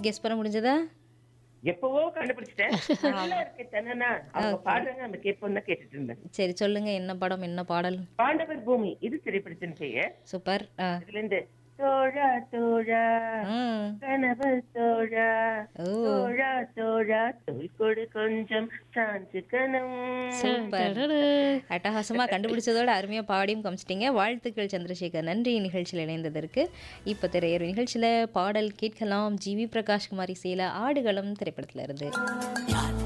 Guess பண்ண முடிஞ்சதா எப்பவோ கண்டுபிடிச்சிட்டேன் நல்லா இருக்கு தன்னா அவங்க பாடுறாங்க நம்ம கேட்போம் தான் கேட்டுட்டு இருந்தேன் சரி சொல்லுங்க என்ன படம் என்ன பாடல் பாண்டவர் பூமி இது திரைப்படத்தின் பெயர் சூப்பர் ஆ இதுல இருந்து தோழா தோழா ம். கணவர் தோழா ஓ தோழா தோழா தோல் கொடு கொஞ்சம் சாஞ்சுக்கணும் சூப்பர் அட்டகாசமா கண்டுபிடிச்சதோட அருமையா பாடியும் காமிச்சிட்டீங்க வாழ்த்துக்கள் சந்திரசேகர் நன்றி நிகழ்ச்சியில் இணைந்ததற்கு இப்போ திரையர் நிகழ்ச்சியில பாடல் கேட்கலாம் ஜிவி பிரகாஷ் குமாரி சேல ஆடுகளம் திரைப்படத்துல இருந்து